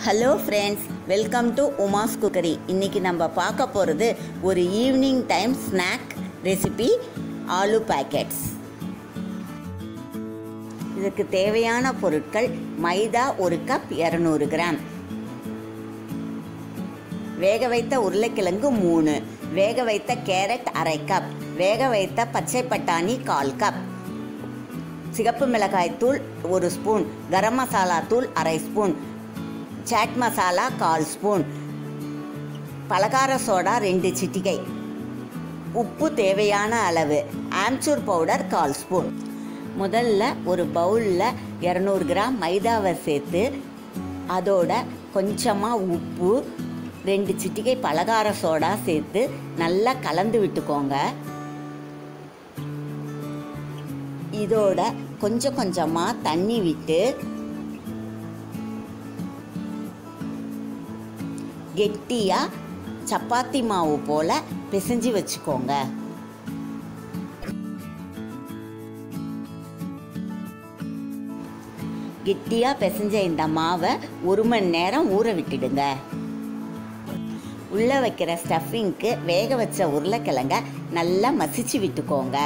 hello friends welcome to Uma's cookery இன்றைக்கி நம்ம பார்க்க போகிறது ஒரு evening time snack recipe aloo packets இதுக்கு தேவையான பொருட்கள் மைதா ஒரு கப் இரநூறு கிராம் வேக வைத்த உருளைக்கிழங்கு மூணு வேக வைத்த கேரட் அரை கப் வேக வைத்த பச்சை பட்டாணி கால் கப் சிகப்பு மிளகாய் தூள் ஒரு ஸ்பூன் கரம் மசாலா தூள் அரை ஸ்பூன் சாட் மசாலா கால் ஸ்பூன் பலகார சோடா ரெண்டு சிட்டிகை உப்பு தேவையான அளவு ஆம்ச்சூர் பவுடர் கால் ஸ்பூன் முதல்ல ஒரு பவுலில் இரநூறு கிராம் மைதாவை சேர்த்து அதோட கொஞ்சமாக உப்பு ரெண்டு சிட்டிகை பலகார சோடா சேர்த்து நல்லா கலந்து விட்டுக்கோங்க இதோட கொஞ்சம் கொஞ்சமாக தண்ணி விட்டு கெட்டியாக சப்பாத்தி மாவு போல் பிசைஞ்சு வச்சுக்கோங்க கெட்டியாக பிசைஞ்ச இந்த மாவை ஒரு மணி நேரம் ஊற விட்டுடுங்க உள்ளே வைக்கிற ஸ்டஃபிங்க்கு வேக வச்ச உருளைக்கிழங்க நல்லா மசிச்சு விட்டுக்கோங்க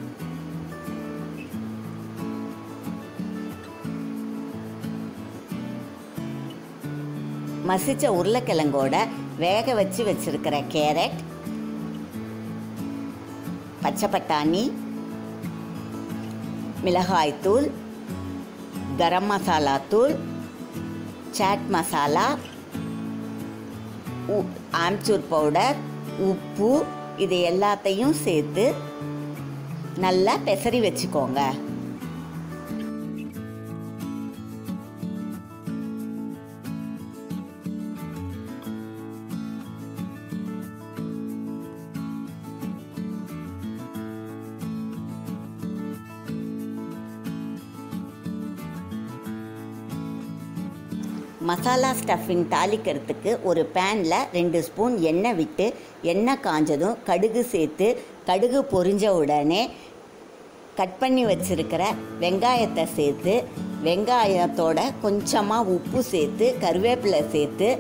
மசிச்ச உருளைக்கிழங்கோட வேக வச்சு வச்சிருக்கிற கேரட் பச்சை பட்டாணி மிளகாய்த்தூள் கரம் மசாலா தூள் சாட் மசாலா ஆம்ச்சூர் பவுடர் உப்பு இது எல்லாத்தையும் சேர்த்து நல்லா பெசரி வச்சுக்கோங்க மசாலா ஸ்டஃபிங் தாளிக்கிறதுக்கு ஒரு பேனில் ரெண்டு ஸ்பூன் எண்ணெய் விட்டு எண்ணெய் காஞ்சதும் கடுகு சேர்த்து கடுகு பொரிஞ்ச உடனே கட் பண்ணி வச்சுருக்கிற வெங்காயத்தை சேர்த்து வெங்காயத்தோட கொஞ்சமாக உப்பு சேர்த்து கருவேப்பிலை சேர்த்து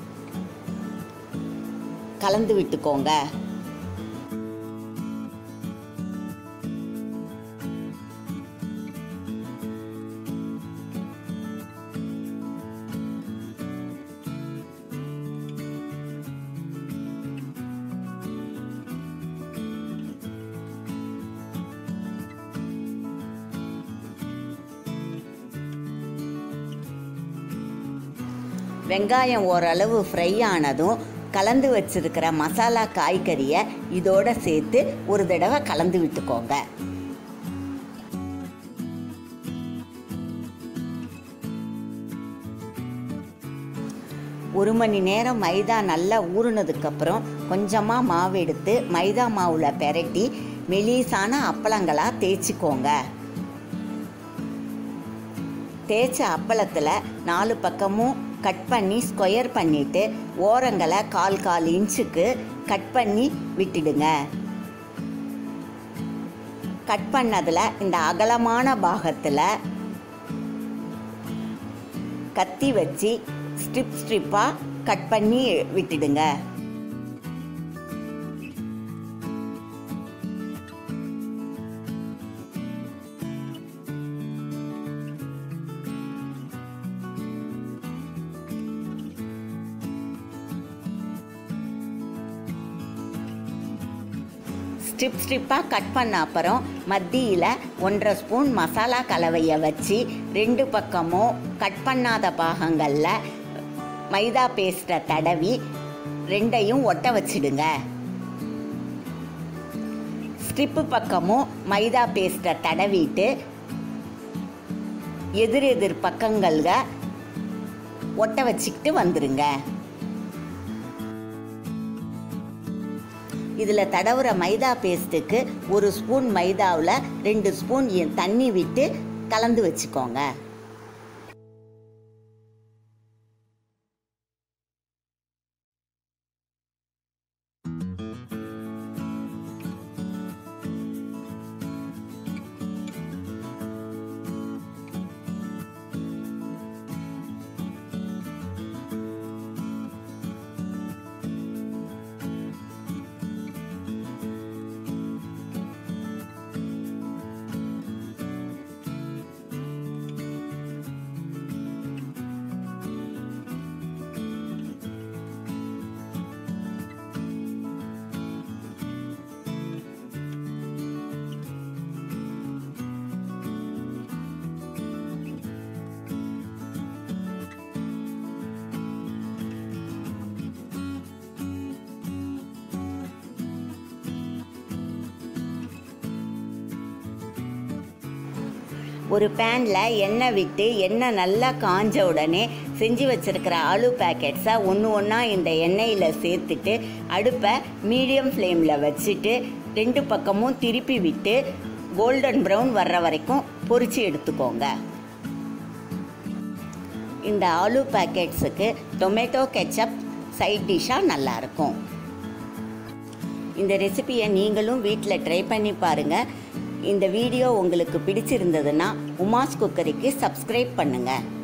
கலந்து விட்டுக்கோங்க வெங்காயம் ஓரளவு ஃப்ரை ஆனதும் கலந்து வச்சிருக்கிற மசாலா காய்கறியை இதோட சேர்த்து ஒரு தடவை கலந்து விட்டுக்கோங்க ஒரு மணி நேரம் மைதா நல்லா ஊறுனதுக்கப்புறம் கொஞ்சமாக மாவு எடுத்து மைதா மாவில் பெரட்டி மெலிசான அப்பளங்களாக தேய்ச்சிக்கோங்க தேய்ச்ச அப்பளத்தில் நாலு பக்கமும் கட் பண்ணி ஸ்கொயர் பண்ணிவிட்டு ஓரங்களை கால் கால் இன்ச்சுக்கு கட் பண்ணி விட்டுடுங்க கட் பண்ணதில் இந்த அகலமான பாகத்தில் கத்தி வச்சு ஸ்ட்ரிப் ஸ்ட்ரிப்பாக கட் பண்ணி விட்டுடுங்க ஸ்ட்ரிப் ஸ்ட்ரிப்பாக கட் பண்ண அப்புறம் மத்தியில் ஒன்றரை ஸ்பூன் மசாலா கலவையை வச்சு ரெண்டு பக்கமும் கட் பண்ணாத பாகங்களில் மைதா பேஸ்ட்டை தடவி ரெண்டையும் ஒட்ட வச்சிடுங்க ஸ்ட்ரிப்பு பக்கமும் மைதா பேஸ்ட்டை தடவிட்டு எதிர் எதிர் பக்கங்கள்க ஒட்ட வச்சுக்கிட்டு வந்துடுங்க இதில் தடவுற மைதா பேஸ்ட்டுக்கு ஒரு ஸ்பூன் மைதாவில் ரெண்டு ஸ்பூன் தண்ணி விட்டு கலந்து வச்சுக்கோங்க ஒரு பேனில் எண்ணெய் விட்டு எண்ணெய் நல்லா காஞ்ச உடனே செஞ்சு வச்சுருக்கிற ஆலு பேக்கெட்ஸை ஒன்று ஒன்றா இந்த எண்ணெயில் சேர்த்துட்டு அடுப்பை மீடியம் ஃப்ளேமில் வச்சுட்டு ரெண்டு பக்கமும் திருப்பி விட்டு கோல்டன் ப்ரௌன் வர்ற வரைக்கும் பொரிச்சு எடுத்துக்கோங்க இந்த ஆலு பேக்கெட்ஸுக்கு டொமேட்டோ கெச்சப் சைட் டிஷ்ஷாக நல்லாயிருக்கும் இந்த ரெசிபியை நீங்களும் வீட்டில் ட்ரை பண்ணி பாருங்கள் இந்த வீடியோ உங்களுக்கு பிடிச்சிருந்ததுன்னா உமாஸ் குக்கரிக்கு சப்ஸ்கிரைப் பண்ணுங்கள்